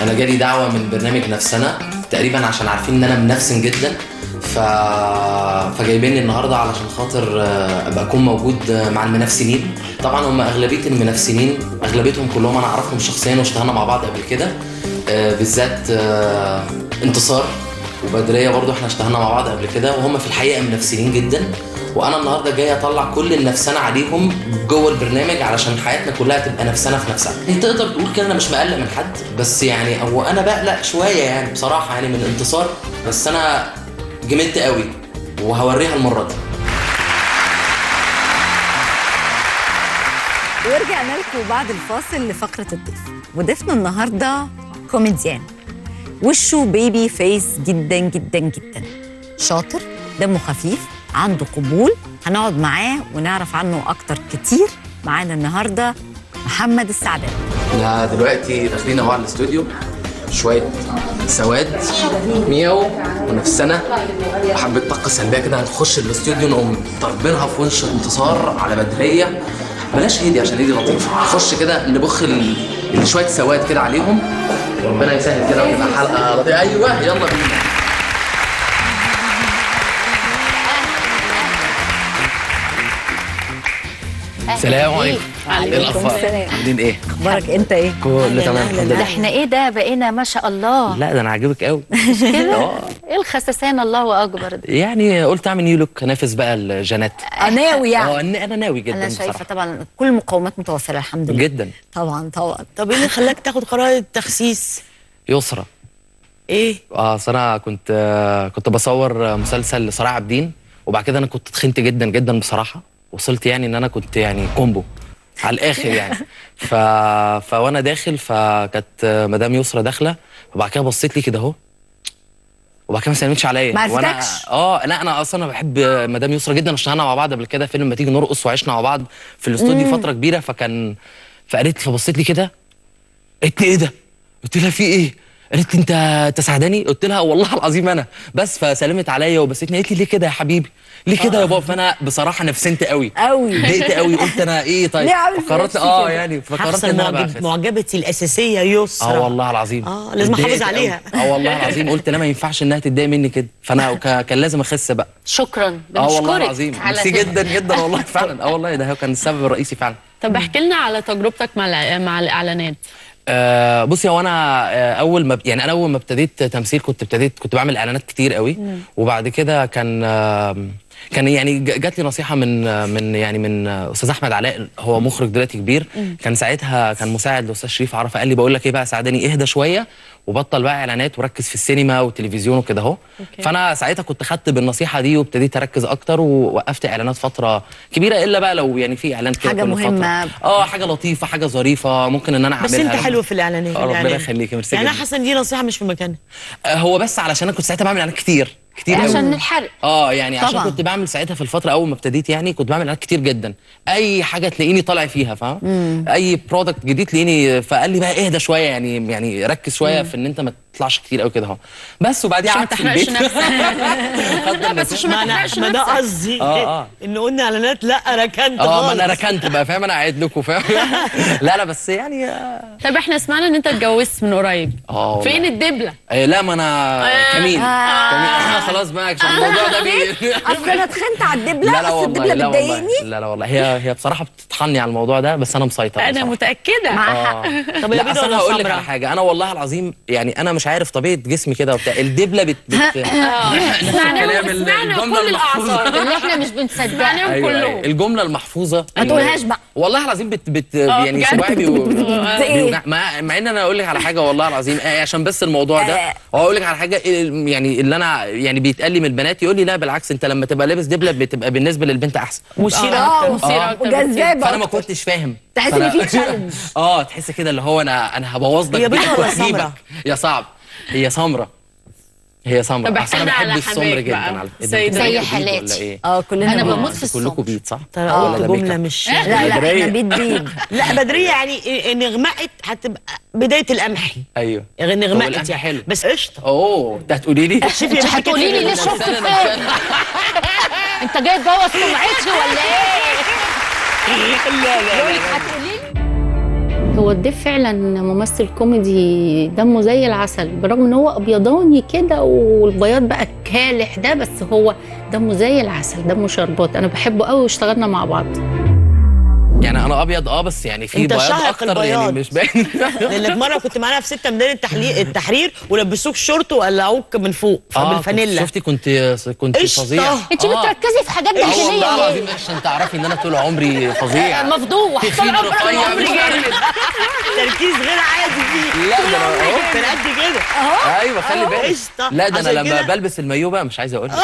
انا جالي دعوه من برنامج نفسنا تقريبا عشان عارفين ان انا منفسن جدا ف... فجايبيني النهارده علشان خاطر آه، ابقى اكون موجود آه، مع المنافسين طبعا هم اغلبيه المنافسين اغلبيتهم كلهم انا اعرفهم شخصيا واشتغلنا مع بعض قبل كده آه، بالذات آه، انتصار وبدريه برضو احنا اشتغلنا مع بعض قبل كده وهم في الحقيقه منافسين جدا وانا النهارده جاي اطلع كل النفسنه عليهم جوه البرنامج علشان حياتنا كلها تبقى نفسنا في نفسها انت تقدر تقول كده انا مش مقلق من حد بس يعني هو انا بقلق شويه يعني بصراحه يعني من انتصار بس انا جمدت قوي وهوريها المره دي ورجعنا لكم بعد الفاصل لفقرة الضيف وضيفنا النهاردة كوميديان وشه بيبي فيس جدا جدا جدا شاطر دمه خفيف عنده قبول هنقعد معاه ونعرف عنه أكتر كتير معانا النهاردة محمد السعداني احنا دلوقتي داخلين اهو على الاستوديو شويه سواد مياو ونفسنا وحبه طاقه سلبيه كده هنخش الاستوديو نقوم ضاربينها في وش انتصار على بدريه بلاش هيدي عشان هيدي لطيفه نخش كده نبخ ال- ال- شويه سواد كده عليهم ربنا يسهل كده وتبقى حلقه لطيفه ايوه يلا بينا سلام عليكم عليكم ايه الاخبار السلام. عاملين ايه أخبارك أنت إيه؟ كله تمام الحمد ده لله احنا ايه ده بقينا ما شاء الله لا ده انا عاجبك قوي كده ايه الخسسان الله اكبر ده يعني قلت اعمل نيو لوك انافس بقى الجنات ناوي يعني اه إن- انا ناوي جدا أنا شايفة بصراحه طبعا كل المقومات متوفرة الحمد لله جدا طبعا طبعا طب ايه اللي خلاك تاخد قرار التخسيس؟ يسرى ايه؟ اه أصل انا كنت آه، كنت بصور مسلسل لصلاح عابدين وبعد كده انا كنت تخنت جدا جدا بصراحه وصلت يعني ان انا كنت يعني كومبو على الاخر يعني ف... فوانا داخل فكانت آه، مدام يسرى داخله وبعد كده بصيت لي كده اهو وبعد كده ما سلمتش عليا ما وانا عرفتكش؟ اه لا انا اصلا انا بحب مدام يسرى جدا اشتغلنا مع بعض قبل كده فيلم ما تيجي نرقص وعشنا مع بعض في الاستوديو فتره كبيره فكان فقالت لي فبصيت لي كده قالت لي ايه ده؟ قلت لها في ايه؟ قالت لي انت انت سعداني؟ قلت لها والله العظيم انا بس فسلمت عليا وبستني قالت لي ليه كده يا حبيبي؟ ليه كده يا بابا؟ فانا بصراحه نفسنت قوي قوي. ضايقت قوي قلت انا ايه طيب ليه عامل في فقررت نفسي اه كده؟ يعني فقررت حفصه ان انا بقى معجب أخس. معجبتي الاساسيه يسرى اه والله العظيم آه، لازم أحافظ اتضايقت عليها. قوي. اه والله العظيم قلت لا ما ينفعش انها تتضايق مني كده فانا ك- كان لازم اخس بقى شكرا اه والله بنشكرك العظيم على ميرسي كده. جدا جدا والله فعلا اه والله ده هو كان السبب الرئيسي فعلا طب احكي لنا على تجربتك مع الع- مع الاعلانات آه بصي هو انا آه اول ما يعني انا اول ما ابتديت تمثيل كنت ابتديت كنت بعمل اعلانات كتير قوي وبعد كده كان آه كان يعني ج- جات لي نصيحه من آه، من يعني من آه، استاذ احمد علاء هو مخرج دلوقتي كبير كان ساعتها كان مساعد لاستاذ شريف عرفه قال لي بقول لك ايه بقى ساعدني اهدى شويه وبطل بقى اعلانات وركز في السينما والتلفزيون وكده اهو فانا ساعتها كنت خدت بالنصيحه دي وابتديت اركز اكتر ووقفت اعلانات فتره كبيره الا بقى لو يعني في اعلان كده حاجة كل مهمة. فتره اه حاجه لطيفه حاجه ظريفه ممكن ان انا بس اعملها انت حلو في الاعلانات آه، ربنا الإعلانات. يخليكي، ميرسي يعني انا جدا. حاسه ان دي نصيحه مش في مكانها آه، هو بس علشان انا كنت ساعتها بعمل اعلانات كتير كتير قوي عشان الحرق اه يعني عشان طبعاً. كنت بعمل ساعتها في الفتره اول ما ابتديت يعني كنت بعمل اعلانات كتير جدا اي حاجه تلاقيني طالع فيها فاهم اي برودكت جديد تلاقيني فقال لي بقى اهدى شويه يعني يعني ركز شويه في ان انت ما تطلعش كتير قوي كده اهو بس وبعدين عشان ما قعدت في تحرقش البيت نفسك خدت لا بس عشان ما ما انا تحرقش ما ده نفسك قصدي آه، آه. ان قلنا اعلانات لا ركنت اه ما انا خالص. ركنت بقى فاهم انا قاعد لكم فاهم لا لا بس يعني اه طب احنا سمعنا ان انت اتجوزت من قريب آه والله. فين الدبله إيه، لا ما انا كمين كمين احنا خلاص بقى عشان الموضوع ده بي اصل انا اتخنت على الدبله لا لا اصل والله الدبله لا والله بتضايقني لا لا والله هي هي بصراحه بتطحني على الموضوع ده بس انا مسيطر انا بصراحة. متاكده مع حق طب يا لا بيضه اصل انا ولا هقول لك سمرا على حاجه انا والله العظيم يعني انا مش عارف طبيعه جسمي كده وبتاع الدبله بت, بت... سمعناهم كلام ال- سمعنا الجملة كل المحفوظة. الاعصاب اللي احنا مش بنصدقها سمعناهم أيوة أيوة. كلهم الجمله المحفوظه ما تقولهاش بقى. والله العظيم بت, بت آه، يعني بجد؟ صباعي بيو- إيه؟ بيوجع مع, مع ان انا اقول لك على حاجه والله العظيم آه، عشان بس الموضوع ده آه. واقول لك على حاجه إيه، يعني اللي انا يعني بيتقال لي من البنات يقول لي لا بالعكس انت لما تبقى لابس دبله بتبقى بالنسبه للبنت احسن مشيره اه أكتر. مثيرة أكتر وجذابه فانا ما أكتر. كنتش فاهم تحس فأنا- ان في تشالنج اه تحس كده اللي هو انا انا هبوظ لك هي بيضة بيتك ولا وهجيبك. سمرة؟ يا صعب هي سمرة هي سمرة طب أصل انا احكي لنا بحب على السمر حماك جدا بقى. على فكرة. زي انتوا زي كلكم بيض حالاتي. ولا ايه؟ اه كلنا أنا بيض. بموت في انتوا كلكم السمر. بيض صح؟ ترى ولا قلت ده جمله ميك اب؟ مش لا لا احنا بدرية. بيض بيض لا بدريه يعني إيه- نغمقت هتبقى بدايه القمحي ايوه يعني هو نغمقت القمح يعني حلو. بس قشطه اوه انت هتقولي لي شوفي انت هتقولي لي ليه شفت فين انت جاي تبوظ سمعتي ولا ايه لا لا يقول لك هتقولي لي هو الضيف فعلا ممثل كوميدي دمه زي العسل برغم ان هو ابيضاني كده والبياض بقى كالح ده بس هو دمه زي العسل دمه شربات انا بحبه قوي واشتغلنا مع بعض يعني انا ابيض اه بس يعني في انت بياض شاهق اكتر يعني البياض. مش باين لانك مره كنت معانا في ستة ميدان التحليق التحرير ولبسوك شورت وقلعوك من فوق اه كنت بالفانيلا شفتي كنت كنت قشطة. فظيع انت بتركزي في حاجات اه والله داخليه ليه؟ العظيم عشان تعرفي ان انا طول عمري فظيع مفضوح في طول فيل عمرك رفيع عمري مش جامد تركيز غير عادي فيه لا ده انا اهو كان قد كده ايوه خلي بالك قشطة. لا ده انا عشان لما كده- بلبس المايو بقى مش عايز اقول لك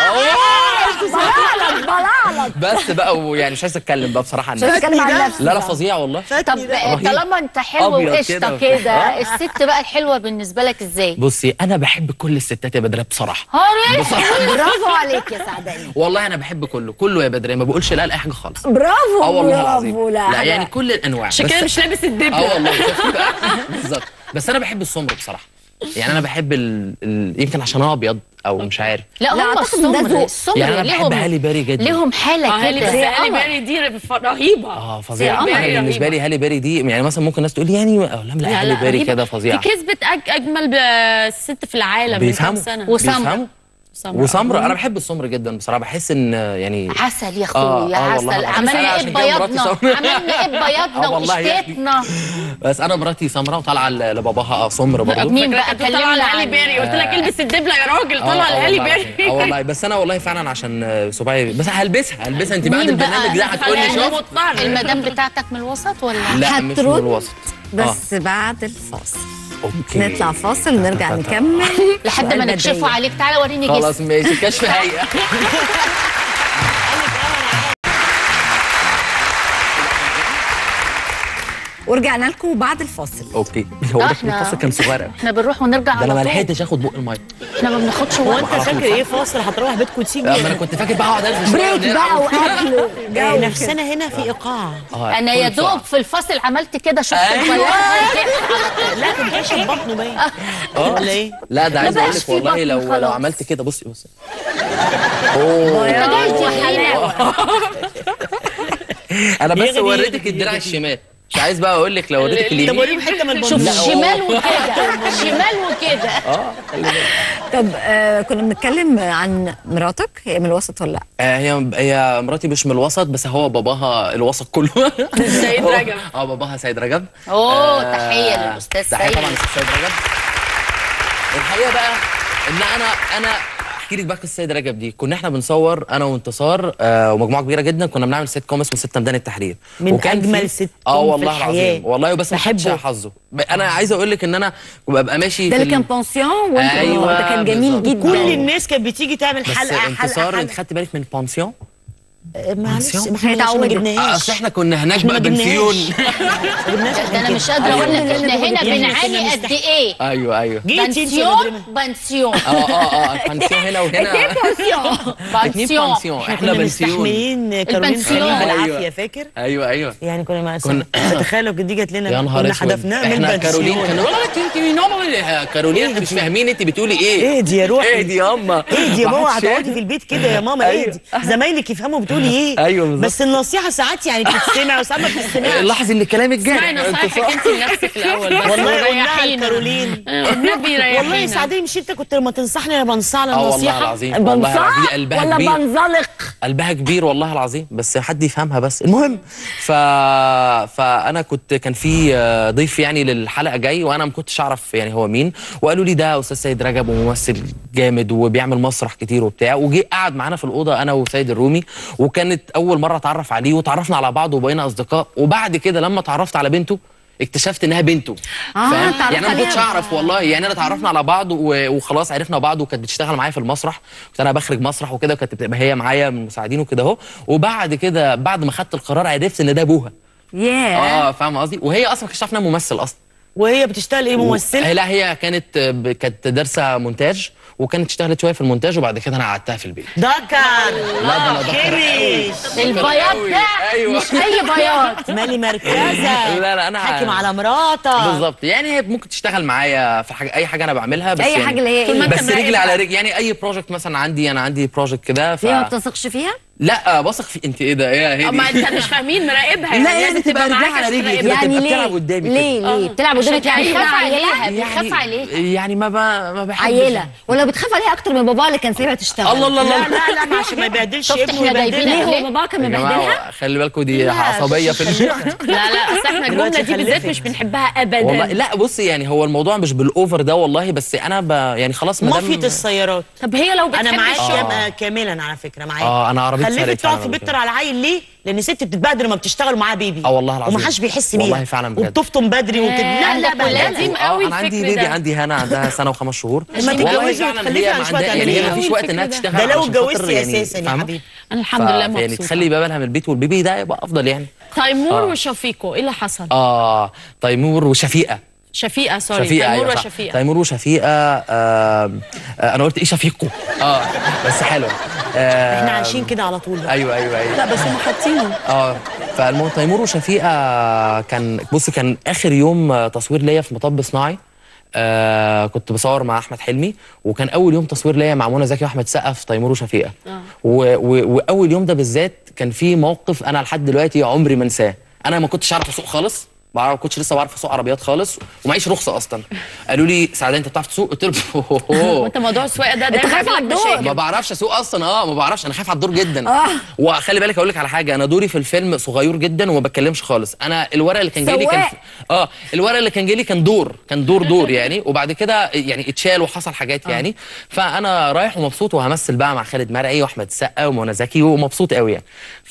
بلعلك بلعلك بس بقى ويعني مش عايز اتكلم بقى بصراحه عن مش عايزة نفسي اتكلم عن ده. نفسي لا لا بقى. فظيع والله طب فاتني ده. رهيب. طالما انت حلو أبيض وقشطه كده. كده الست بقى الحلوه بالنسبه لك ازاي؟ بصي انا بحب كل الستات يا بدريه بصراحه هاري برافو عليك يا سعداني والله انا بحب كله كله يا بدريه ما بقولش لا لاي حاجه خالص برافو اه والله برافو العظيم لا, لا حاجة- يعني كل الانواع عشان بس- كده مش لابس الدبله اه والله شفتي بقى بالظبط بس انا بحب السمر بصراحه يعني انا بحب ال... ال... يمكن عشان انا ابيض او مش عارف لا لا، هم أعتقد إن ده السمر ذوق. السمر يعني أنا ليهم بحب هالي بيري جدا. ليهم حاله اه هالي بس كده هالي قمر. بيري دي رف- رهيبه اه فظيعه هالي انا بيري بالنسبه رهيبة. لي هالي بيري دي يعني مثلا ممكن الناس تقول يعني اه لا لا هالي بيري رهيبة. كده فظيعه دي كسبت أج اجمل ب- ست في العالم من كام بيفهموا سنه وسمرة. بيفهموا سمرة. وسمرة انا بحب السمر جدا بصراحه بحس ان يعني عسل يا آه، اخويا آه والله عسل العظيم. عملنا أنا ايه عشان كده مراتي ببياضنا سمرة. عملنا ايه ببياضنا آه والله يا أخي. وقشطتنا بس انا مراتي سمراء وطالعه ل- لباباها اه سمر برضه مين بقى فاكرة كنت طالعه كلمنا لهالي عن بيري قلت لك البس الدبله يا راجل طالعه لهالي بيري اه والله بس انا والله فعلا عشان آه، صباعي بس هلبسها هلبسها انت بعد مين بقى؟ البرنامج ده هتقولي أنا شوف مضطر. المدام بتاعتك من الوسط ولا لا مش من هترد الوسط بس بعد الفاصل اوكي نطلع فاصل ونرجع نكمل لحد ما سؤال نكشفوا بديع. عليك تعالى وريني خلاص جسم ماشي كشف هيئه ورجعنا لكم بعد الفاصل اوكي هو ده آه، في إحنا- الفصل كان صغير قوي احنا بنروح ونرجع ده انا ما على طول لحقتش اخد بق الميه احنا ما بناخدش هو وقت انت فاكر ايه فاصل هتروح بيتكم تيجي آه، ما انا كنت فاكر بقى اقعد البس شوية بريك ونلعب. بقى واكل آه، وجو كده. نفسنا هنا في ايقاع آه، انا يا كل بسرعة. دوب في الفصل عملت كده شفت أيوة. البياض لا كنت كاشف بطنه باين ولا ايه؟ لا ده عايز ما اقول بقاش لك في والله بطن لو خلاص. لو عملت كده بصي بصي اوه انت جاي تهيني انا بس يغني- وريتك يغني- الدراع الشمال مش عايز بقى اقول لك لو وريتك طب اليمين وريهم حته من شوف البطن لا، شمال وكده شمال وكده اه خلي بالك. طب آه كنا بنتكلم عن مراتك هي من الوسط ولا لا؟ آه، هي هي مراتي مش من الوسط بس هو باباها الوسط كله سيد هو- رجب. اه باباها سيد رجب اوه آه، تحيه للاستاذ تحيه طبعا سيد للاستاذ سيد رجب الحقيقه بقى ان انا انا احكي لك بقى قصه سيد رجب دي كنا احنا بنصور انا وانتصار آه ومجموعه كبيره جدا كنا بنعمل سيت كوم اسمه ستة ميدان التحرير من وكان أجمل في- سيت اه كوم في والله الحياة. العظيم والله بس ما حدش بحبه. حظه ب- انا عايز اقول لك ان انا ببقى ماشي ده في اللي كان ال- بانسيون وانت أيوة، ده كان جميل بالظبط. جدا كل الناس كانت بتيجي تعمل بس حلقه حلقه انتصار انت حلقه خدت بالك من بانسيون آه، معلش بنسيون؟ ما احنا عشان ما اتعودت. جبناهاش اصل احنا كنا هناك إحنا بقى ما بنسيون جبناهاش. ما جبناش ده عشان انا كده. مش قادره اقول لك احنا هنا بنعاني قد ايه ايوه ايوه جيتي انت يا بنسيون مدرمة. بنسيون اه اه اه بانسيون هنا وهنا اتنين بنسيون بانسيون احنا احنا كنا بنسيون مستحملين كارولين البنسيون. خليل بالعافيه أيوة. فاكر ايوه ايوه يعني كنا مع كنا- تخيل لو كانت دي جت لنا يا نهار كنا اسود حدفناها من احنا كارولين بنسيون كانوا والله انت نورمال كارولين احنا مش فاهمين انت بتقولي ايه ايه دي يا روحي ايه دي يا اما ايه دي يا ماما واحد هتقعدي شاهد. في البيت كده يا ماما ايه أيوة. دي زمايلك يفهموا بتقولي ايه أيوة بالظبط. بس النصيحه ساعات يعني بتتسمع وساعات ما بتتسمعش لاحظ ان كلامك اسمعي جاري نصايحك انت لنفسك الاول بس والله قلناها وريحينا. لكارولين آه، النبي والله ريحينا سعديه مش انت كنت لما تنصحني انا بنصح لها اه والله النصيحه العظيم والله العظيم قلبها ولا كبير بنزلق قلبها كبير والله العظيم بس حد يفهمها بس المهم ف... فانا كنت كان في آه، ضيف يعني للحلقه جاي وانا ما كنتش اعرف يعني هو مين وقالوا لي ده استاذ سيد رجب وممثل جامد وبيعمل مسرح كتير وبتاع وجي قعد معانا في الاوضه انا وسيد الرومي وكانت اول مره اتعرف عليه وتعرفنا على بعض وبقينا اصدقاء وبعد كده لما اتعرفت على بنته اكتشفت انها بنته آه، فاهم؟ اتعرفت يعني انا ما كنتش عليها. اعرف والله يعني انا اتعرفنا على بعض و- وخلاص عرفنا بعض وكانت بتشتغل معايا في المسرح كنت انا بخرج مسرح وكده وكانت بتبقى هي معايا من المساعدين وكده اهو وبعد كده بعد ما خدت القرار عرفت ان ده ابوها ياه اه فاهم قصدي وهي اصلا ما كنتش عارفه انها ممثل اصلا وهي بتشتغل ايه ممثله و- لا هي كانت ب- كانت دارسه مونتاج وكانت اشتغلت شويه في المونتاج وبعد كده انا قعدتها في البيت دكر لا ده انا دكر كرش البياض ده أيوة. مش اي بياض مالي مركزه لا لا انا حاكم على مراتك بالظبط يعني هي ممكن تشتغل معايا في حاجه اي حاجه انا بعملها بس اي يعني حاجه اللي هي طول ما ايه أنت بس مراقب رجلي على بقى. رجلي يعني اي بروجكت مثلا عندي انا عندي بروجكت كده ف هي ما بتثقش فيها لا بثق في انت ايه ده ايه هي اما دي انت مش فاهمين مراقبها لا يعني لازم تبقى رجلها معاك على عشان رجلي تراقبها. كده. يعني تبقى ليه بتلعب قدامي كده. ليه ليه آه. بتلعب قدامك عشان يعني تعيلها خاف عليها عليها بيخاف عليها يعني ما ب... ما بحبش عيله ولا بتخاف عليها اكتر من باباها اللي كان سايبها تشتغل الله الله لا الله لا لا ما عشان ما يبهدلش شفت ابنه إحنا جايبين ويبهدلها ليه ليه؟ هو باباها كان يا مبهدلها جماعه خلي بالكم دي عصبيه في ال... لا لا اصل احنا الجمله دلوقتي دي بالذات خلفت. مش بنحبها ابدا والله لا بصي يعني هو الموضوع مش بالاوفر ده والله بس انا ب... يعني خلاص ما مافية دام السيارات طب هي لو بتحب انا معاك الشغل كام- كاملا على فكره معاك اه انا عربيتي خليتك اتسرقت تقعد فعلاً في قبل بيت كده. على العيل ليه؟ لان ست بتتبهدل لما بتشتغل معاها بيبي اه والله العظيم ومحدش بيحس بيها والله فعلا بجد. وبتفطم بدري وكده لا لا ده بهدلة. قديم اه قوي انا عندي الفكر بيبي ده. عندي هنا عندها سنه وخمس شهور لما والله تتجوزي فعلا وتخلفي هي على ما شوية عندها يعني هي تعملي ما فيش إيه؟ وقت انها الفكر تشتغل ده لو عشان خاطر اتجوزتي يعني اساسا يا فاهمة؟ حبيبي انا الحمد ف- لله يعني مبسوطه تخلي بالها من البيت والبيبي ده يبقى افضل يعني تيمور آه. وشفيقو ايه اللي حصل؟ اه تيمور وشفيقه شفيقه سوري شفيقه تيمور ايوه صح. وشفيقه تيمور وشفيقه آه آه انا قلت ايه شفيقه اه بس حلو آه احنا عايشين كده على طول بقى. ايوه ايوه ايوه لا بس هم حاطينه اه فالمهم تيمور وشفيقه كان بصي كان اخر يوم آه، تصوير ليا في مطب صناعي آه كنت بصور مع احمد حلمي وكان اول يوم تصوير ليا مع منى زكي واحمد سقا في تيمور وشفيقه و و واول يوم ده بالذات كان في موقف انا لحد دلوقتي عمري ما انساه انا ما كنتش اعرف اسوق خالص ما كنتش لسه بعرف اسوق عربيات خالص ومعيش رخصه اصلا قالوا لي سعدان انت بتعرف تسوق قلت لهم وانت موضوع السواقه ده دايما خايف على بيعمل الدور. مشاكل. ما بعرفش اسوق اصلا اه ما بعرفش انا خايف على الدور جدا آه. وخلي بالك اقول لك على حاجه انا دوري في الفيلم صغير جدا وما بتكلمش خالص انا الورق اللي كان جاي لي كان سواق. اه الورق اللي كان جاي لي كان دور كان دور دور يعني وبعد كده يعني اتشال وحصل حاجات يعني فانا رايح ومبسوط وهمثل بقى مع خالد مرعي واحمد السقا ومنى زكي ومبسوط قوي يعني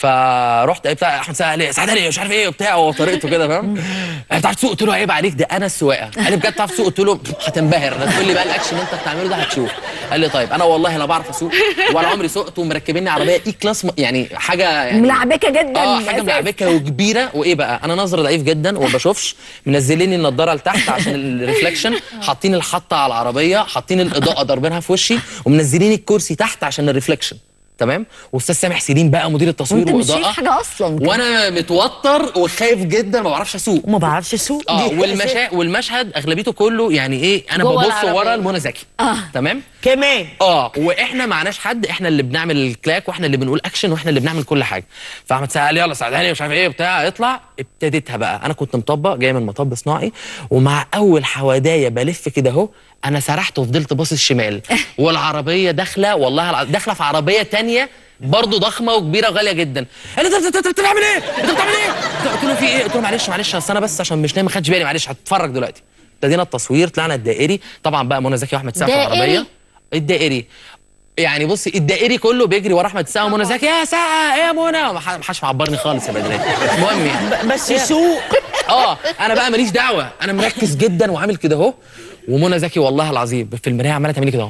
فرحت بتاع احمد السقا قال لي سعد علي مش عارف ايه وبتاع وطريقته كده فاهم بتعرف تسوق قلت له عيب عليك ده انا السواقه قال لي بجد بتعرف تسوق قلت له هتنبهر لا تقول لي بقى الاكشن اللي انت بتعمله ده هتشوف قال لي طيب انا والله لا بعرف اسوق ولا عمري سوقت ومركبيني عربيه اي كلاس م- يعني حاجه يعني ملعبكه جدا اه حاجه أساس. ملعبكه وكبيره وايه بقى انا نظري ضعيف جدا وما بشوفش منزليني النضاره لتحت عشان الريفلكشن حاطين الحطه على العربيه حاطين الاضاءه ضاربينها في وشي ومنزلين الكرسي تحت عشان الريفلكشن تمام واستاذ سامح سليم بقى مدير التصوير وانت مش شايف واضاءه حاجه اصلا وانا متوتر وخايف جدا ما بعرفش اسوق وما بعرفش اسوق اه دي والمشا... والمشهد اغلبيته كله يعني ايه انا جوه ببص العربية. ورا لمنى زكي آه. تمام كمان اه واحنا معناش حد احنا اللي بنعمل الكلاك واحنا اللي بنقول اكشن واحنا اللي بنعمل كل حاجه فاحمد سأل لي يلا ساعدني مش عارف ايه بتاع اطلع ابتديتها بقى انا كنت مطبق جاي من مطب صناعي ومع اول حوادايه بلف كده اهو انا سرحت وفضلت باصص شمال والعربيه داخله والله الع- داخله في عربيه تانية برضه ضخمه وكبيره وغاليه جدا قال لي انت انت انت بتعمل ايه؟ انت بتعمل ايه؟ قلت له في ايه؟ قلت له معلش معلش اصل انا بس عشان مش نايم ما خدش بالي معلش هتتفرج دلوقتي ابتدينا التصوير طلعنا الدائري طبعا بقى منى زكي واحمد سقا في دائري؟ العربيه الدائري يعني بصي الدائري كله بيجري ورا احمد السقا ومنى زكي يا سقا ايه يا منى ما ح- ما حدش معبرني خالص يا بدري المهم يعني بس سوق اه انا بقى ماليش دعوه انا مركز جدا وعامل كده اهو ومنى زكي والله العظيم في المرايه عماله تعمل لي كده اهو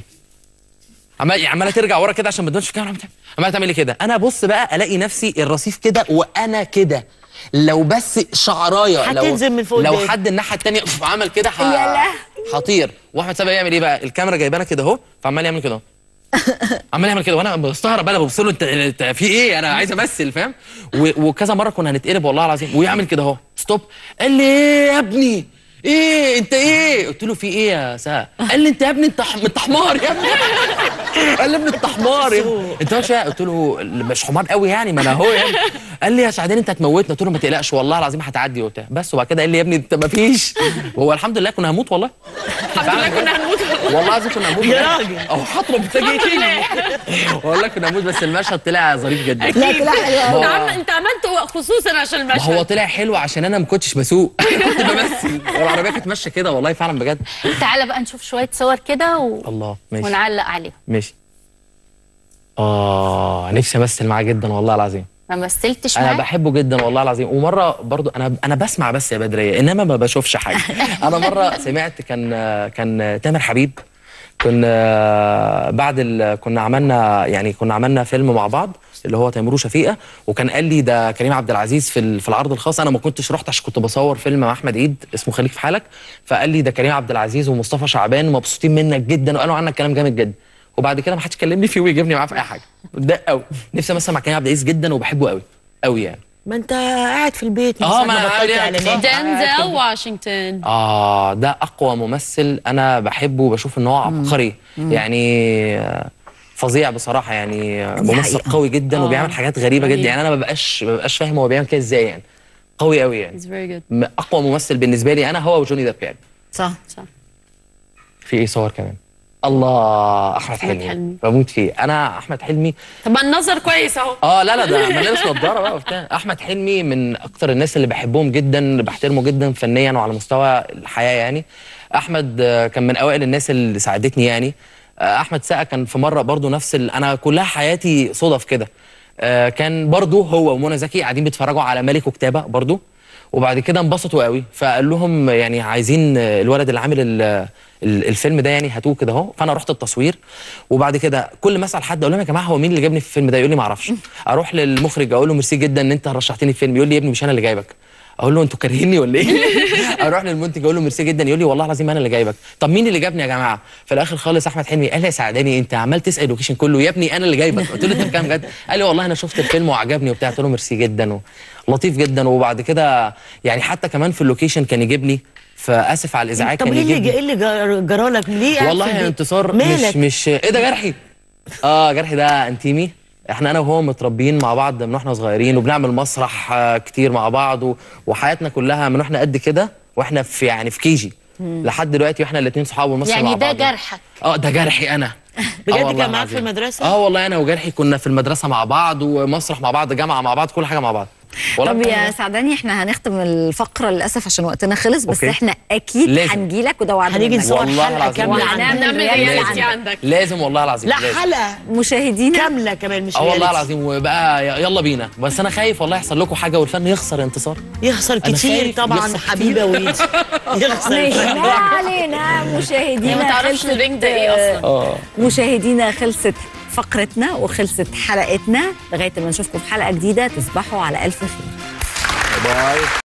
عمال- عماله ترجع ورا كده عشان ما تبانش في الكاميرا عمالة تعمل- عماله تعمل لي كده انا بص بقى الاقي نفسي الرصيف كده وانا كده لو بس شعرايه لو هتنزل من فوق لو قدام. حد الناحيه الثانيه عمل كده ح... يا لهوي. هطير واحمد سامي يعمل ايه بقى الكاميرا جايبانا كده اهو فعمال يعمل كده اهو عمال يعمل كده وانا بستغرب انا ببص له انت انت في ايه انا عايز امثل فاهم و- وكذا مره كنا هنتقلب والله العظيم ويعمل كده اهو ستوب قال لي ايه يا ابني ايه انت ايه قلت له في ايه يا سا قال لي انت يا ابني انت ح- انت حمار يا ابني قال لي ابني انت حمار يا ابني. انت مش قلت له مش حمار قوي يعني ما انا اهو يعني قال لي يا سعدان انت هتموتنا قلت له ما تقلقش والله العظيم هتعدي وبتاع بس وبعد كده قال لي يا ابني انت ما فيش وهو الحمد لله كنا هنموت والله الحمد لله كنا هنموت والله العظيم كنا هنموت يا بجد. راجل. اهو هطلب تجي والله كنا هنموت بس المشهد طلع ظريف جدا لا طلع حلو ما قوي انت هو- عم انت عملته خصوصا عشان ما هو المشهد طلع حلو عشان انا ما كنتش بسوق كنت بمثل والعربيه كانت ماشيه كده والله فعلا بجد تعالى بقى نشوف شويه صور كده و... الله ماشي ونعلق عليهم ماشي اه نفسي امثل معاه جدا والله العظيم ما مثلتش انا معاه بحبه جدا والله العظيم ومره برضو انا انا بسمع بس يا بدريه انما ما بشوفش حاجه انا مره سمعت كان كان تامر حبيب كنا بعد ال... كنا عملنا يعني كنا عملنا فيلم مع بعض اللي هو تيمور وشفيقه وكان قال لي ده كريم عبد العزيز في ال- في العرض الخاص انا ما كنتش رحت عشان كنت بصور فيلم مع احمد عيد اسمه خليك في حالك فقال لي ده كريم عبد العزيز ومصطفى شعبان مبسوطين منك جدا وقالوا عنك كلام جامد جدا وبعد كده ما حدش كلمني فيه ويجيبني معاه في اي حاجه ده قوي نفسي امثل مع كريم عبد العزيز جدا وبحبه قوي قوي يعني ما انت قاعد في البيت من آه، ساعة ما أنا بطلت قاعد- اعلانات دنزل واشنطن اه ده اقوى ممثل انا بحبه وبشوف ان هو عبقري يعني آه، فظيع بصراحه يعني ممثل حقيقة. قوي جدا آه. وبيعمل حاجات غريبه جدا رهيب. يعني انا ما بقاش ما بقاش فاهم هو بيعمل كده ازاي يعني قوي قوي يعني He's very good م- اقوى ممثل بالنسبه لي انا هو وجوني ديب يعني صح صح في ايه صور كمان الله احمد أحمد حلمي حلمي. بموت فيه انا احمد حلمي طب ما النظر كويس اهو اه لا لا ده ما لابس نضاره بقى وبتاع احمد حلمي من اكتر الناس اللي بحبهم جدا اللي بحترمه جدا فنيا وعلى مستوى الحياه يعني احمد آه، كان من اوائل الناس اللي ساعدتني يعني آه، احمد سقا كان في مره برضو نفس ال... انا كلها حياتي صدف كده آه، كان برضو هو ومنى زكي قاعدين بيتفرجوا على ملك وكتابه برضو وبعد كده انبسطوا قوي فقال لهم يعني عايزين آه، الولد اللي عامل ال- ال- الفيلم ده يعني هاتوه كده اهو فانا رحت التصوير وبعد كده كل ما اسال حد اقول لهم يا جماعه هو مين اللي جابني في الفيلم ده يقول لي ما اعرفش اروح للمخرج اقول له ميرسي جدا ان انت رشحتني الفيلم يقول لي يا ابني مش انا اللي جايبك اقول له انتوا كارهيني ولا ايه اروح للمنتج اقول له ميرسي جدا يقول لي والله العظيم انا اللي جايبك طب مين اللي جابني يا جماعه في الاخر خالص احمد حلمي قال لي يا سعداني انت عمال تسال اللوكيشن كله يا ابني انا اللي جايبك قلت له انت بكام بجد قال لي والله انا شفت الفيلم وعجبني وبتاع قلت له ميرسي جدا لطيف جدا وبعد كده يعني حتى كمان في اللوكيشن كان يجيبني فاسف على الازعاج طب كان ايه اللي يجيبني ايه اللي جر- جرالك ليه قاعد في والله يا البيت؟ انتصار مالك مش مش ايه ده جرحي اه جرحي ده انتيمي احنا انا وهو متربيين مع بعض من واحنا صغيرين وبنعمل مسرح آه، كتير مع بعض و... وحياتنا كلها من واحنا قد كده واحنا في يعني في كيجي لحد دلوقتي واحنا الاثنين صحاب ومصر مع يعني ده بعض جرحك اه ده جرحي انا بجد آه والله كان معاك في العظيم. المدرسة؟ اه والله انا وجرحي كنا في المدرسه مع بعض ومسرح مع بعض جامعه مع بعض كل حاجه مع بعض والله طب بجد. يا سعداني احنا هنختم الفقره للاسف عشان وقتنا خلص بس أوكي. احنا اكيد لازم. هنجي لك وده وعد هنيجي منك. نصور والله حلقة العظيم. كاملة وهنعمل عن نعمل رياليتي رياليتي عندك. عندك لازم والله العظيم لا لازم. حلقة مشاهدينا كاملة كمان مش اه والله رياليتي. العظيم وبقى ي- يلا بينا بس انا خايف والله يحصل لكم حاجه والفن يخسر انتصار يخسر أنا كتير خايف طبعا يخسر حبيبة ويجي يخسر ماشي ما علينا هي مشاهدينا ما تعرفش خلصت- الرينج ده ايه اصلا اه مشاهدينا خلصت فقرتنا وخلصت حلقتنا لغايه ما نشوفكم في حلقه جديده تصبحوا على الف خير باي